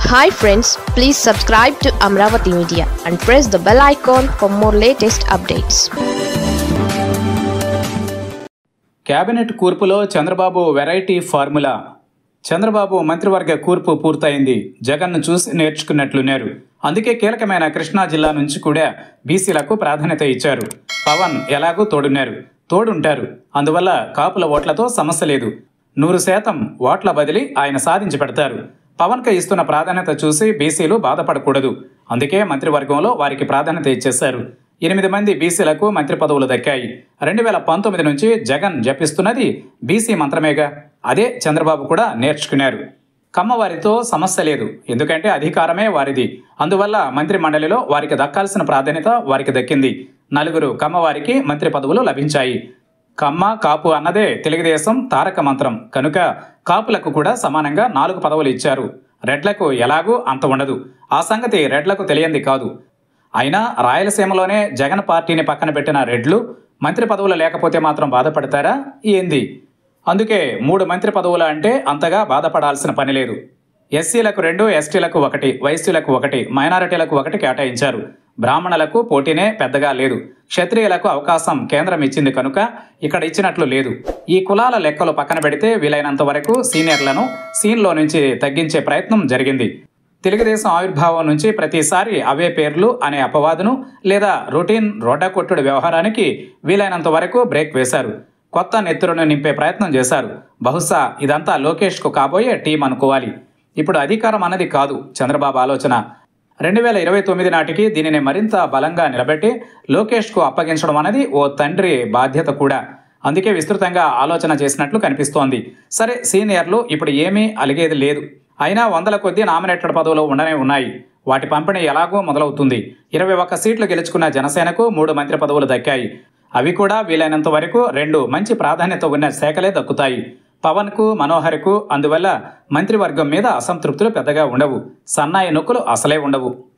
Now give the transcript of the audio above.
hi friends please subscribe to Amaravati media and press the bell icon for more latest updates cabinet కూర్పులో Chandrababu variety formula Chandrababu మంత్రివర్గ కూర్పు పూర్తయింది జగన్ను చూసి నేర్చుకున్నట్లున్నారు అందుకే కీలకమైన కృష్ణా జిల్లా నుంచి కూడా బీసీలకు ప్రాధాన్యత ఇచ్చారు పవన్ ఎలాగూ తోడున్నారు తోడుంటారు అందువల్ల కాపుల ఓట్లతో సమస్య లేదు నూరు శాతం ఓట్ల బదిలీ ఆయన సాధించి పెడతారు పవన్కు ఇస్తున్న ప్రాధాన్యత చూసి బీసీలు బాధపడకూడదు అందుకే మంత్రివర్గంలో వారికి ప్రాధాన్యత ఇచ్చేశారు ఎనిమిది మంది బీసీలకు మంత్రి పదవులు దక్కాయి రెండు వేల పంతొమ్మిది నుంచి జగన్ జపిస్తున్నది బీసీ మంత్రమేగా అదే చంద్రబాబు కూడా నేర్చుకున్నారు కమ్మవారితో సమస్య లేదు ఎందుకంటే అధికారమే వారిది అందువల్ల మంత్రి మండలిలో వారికి దక్కాల్సిన ప్రాధాన్యత వారికి దక్కింది నలుగురు కమ్మవారికి మంత్రి పదవులు లభించాయి కమ్మ కాపు అన్నదే తెలుగుదేశం తారక మంత్రం కనుక కాపులకు కూడా సమానంగా నాలుగు పదవులు ఇచ్చారు రెడ్లకు ఎలాగూ అంత ఉండదు ఆ సంగతి రెడ్లకు తెలియంది కాదు అయినా రాయలసీమలోనే జగన్ పార్టీని పక్కన పెట్టిన రెడ్లు మంత్రి పదవులు లేకపోతే మాత్రం బాధపడతారా ఏంది అందుకే మూడు మంత్రి పదవులు అంటే అంతగా బాధపడాల్సిన పని లేదు ఎస్సీలకు రెండు ఎస్టీలకు ఒకటి వైశ్యులకు ఒకటి మైనారిటీలకు ఒకటి కేటాయించారు బ్రాహ్మణులకు పోటీనే పెద్దగా లేదు క్షత్రియులకు అవకాశం కేంద్రం ఇచ్చింది కనుక ఇక్కడ ఇచ్చినట్లు లేదు ఈ కులాల లెక్కలు పక్కన పెడితే వీలైనంత వరకు సీనియర్లను సీన్లో నుంచి తగ్గించే ప్రయత్నం జరిగింది తెలుగుదేశం ఆవిర్భావం నుంచి ప్రతిసారి అవే పేర్లు అనే అపవాదును లేదా రొటీన్ రోడ్డకొట్టుడు వ్యవహారానికి వీలైనంత వరకు బ్రేక్ వేశారు కొత్త నెత్తురును నింపే ప్రయత్నం చేశారు బహుశా ఇదంతా లోకేష్కు కాబోయే టీం అనుకోవాలి ఇప్పుడు అధికారం అన్నది కాదు చంద్రబాబు ఆలోచన రెండు వేల ఇరవై తొమ్మిది నాటికి దీనిని మరింత బలంగా నిలబెట్టి లోకేష్కు అప్పగించడం అనేది ఓ తండ్రి బాధ్యత కూడా అందుకే విస్తృతంగా ఆలోచన చేసినట్లు కనిపిస్తోంది సరే సీనియర్లు ఇప్పుడు ఏమీ అలిగేది లేదు అయినా వందల కొద్దీ నామినేటెడ్ పదవులు ఉండనే ఉన్నాయి వాటి పంపిణీ ఎలాగో మొదలవుతుంది ఇరవై ఒక్క సీట్లు గెలుచుకున్న జనసేనకు మూడు మంత్రి పదవులు దక్కాయి అవి కూడా వీలైనంత వరకు రెండు మంచి ప్రాధాన్యత ఉన్న శాఖలే దక్కుతాయి పవన్కు మనోహర్కు అందువల్ల మంత్రివర్గం మీద అసంతృప్తులు పెద్దగా ఉండవు సన్నాయి నొక్కులు అసలే ఉండవు